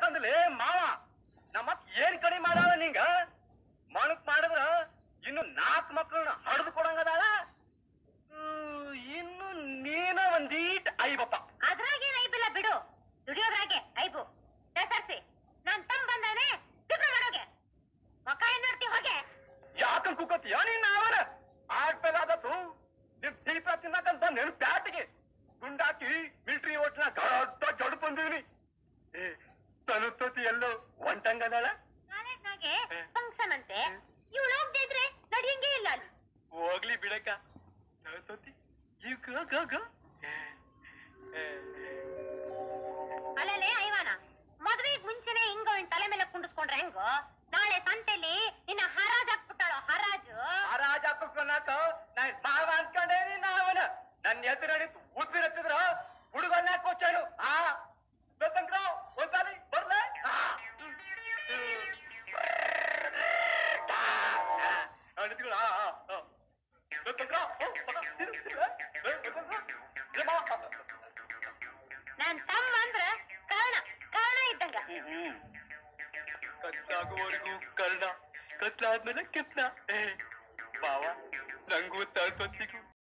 ಯಾಕಂದ್ರೆ ಮಾವ ನಮ್ಮತ್ ಏನ್ ಕಡಿಮೆ ಮಾಡಾವ ನಿಂಗ ಮಣಕ್ ಮಾಡಿದ್ರ ಇನ್ನು ನಾಲ್ಕು ಮಕ್ಕಳನ್ನ ಹಡ್ದು ಕೊಡಂಗದಾಳ ಹ್ಮ್, ಇನ್ನು ನೀನ ಒಂದೀಟ್ ಐಬಪ್ಪ ಅದ್ರಾಗೇನ್ ಐಬಿಲ್ಲ ಬಿಡು ದುಡಿಯೋದ್ರಾಗೆ ಐಬು ದಸರ್ಸಿ ನಾನ್ ತಮ್ಮ ಬಂದಾನೆ ತಿಪ್ಪ ಮಾಡೋಗೆ ಮಕ್ಕ ಏನ್ ನೋಡ್ತಿ ಹೋಗೆ ಯಾಕಂದ್ ಕುಕ್ಕತ್ತೀಯ ನೀನ್ ಅವನ ಆಡ್ಪೇಲಾದತ್ತು ನಿಮ್ ದೀಪ ತಿನ್ನಕಂತ ನೆನ್ ಪ್ಯಾಟಿಗೆ ಗುಂಡಾಕಿ ಮಿಲ್ಟ್ರಿ ಓಟ್ನ ದೊಡ್ಡ ಜಡು ಬಂದೀನಿ ಏ ತಲುತ್ತತಿ ಎಲ್ಲೋ ಒಂಟಂಗದಾಳ ಕಾಲೇಜ್ನಾಗೆ ಫಂಕ್ಷನ್ ಅಂತೆ ಇವಳು ಹೋಗ್ದೇ ಇದ್ರೆ ನಡಿಯಂಗೇ ಇಲ್ಲ ಅಲ್ಲಿ ಹೋಗ್ಲಿ ಬಿಡಕ್ಕ ತಲುತ್ತತಿ ಈಗ ಗ ಗ ಅಲ್ಲಲೇ ಐವಾನ ಮದ್ವೆಗ್ ಮುಂಚೆನೆ ಹಿಂಗ ಅವ್ನ್ ತಲೆ ಮೇಲೆ ಕುಂಡಿಸ್ಕೊಂಡ್ರೆ ಹೆಂಗೋ ನಾಳೆ ಸಂತೆಲಿ ನಿನ್ನ ಹರಾಜ್ ಹಾಕ್ಬಿಟ್ಟಾಳೋ ಹರಾಜು ರಾಜ ಕುಕ್ಕನಾಕ ನಾ ಮಾವ ಅನ್ಕೊಂಡೇನಿ ನಾವನ ನನ್ನ ಎದುರು ನಡೀತು ಉದ್ದಿರತ್ತಿದ್ರ ಹುಡುಗನ್ನ ಕೊಚ್ಚನು ಆ ಬೇಕಂದ್ರ ಒಂದ್ಸಾರಿ ಬರ್ಲೆ ಆ. ಆ, ನಿಂತ್ಕೊಳ್ಳ, ಆ, ಆ, ಆ. ಬೇಕಂದ್ರ? ಓ, ಬರ, ತಿರು, ತಿರು, ಏ, ಬೇಕಂದ್ರ? ಏ, ಬಾ. ನನ್ ತಮ್ಮ ಅಂದ್ರ ಕರ್ಣ ಕರ್ಣ ಇದ್ದಂಗ ಕತ್ಲಾಗುವವರೆಗೂ ಕರ್ಣ ಕತ್ಲಾದ್ಮೇಲೆ ಕಿತ್ನ ಏ ಬಾವ ನಂಗೂ ತಳ್ಪತ್ತಿಗೂ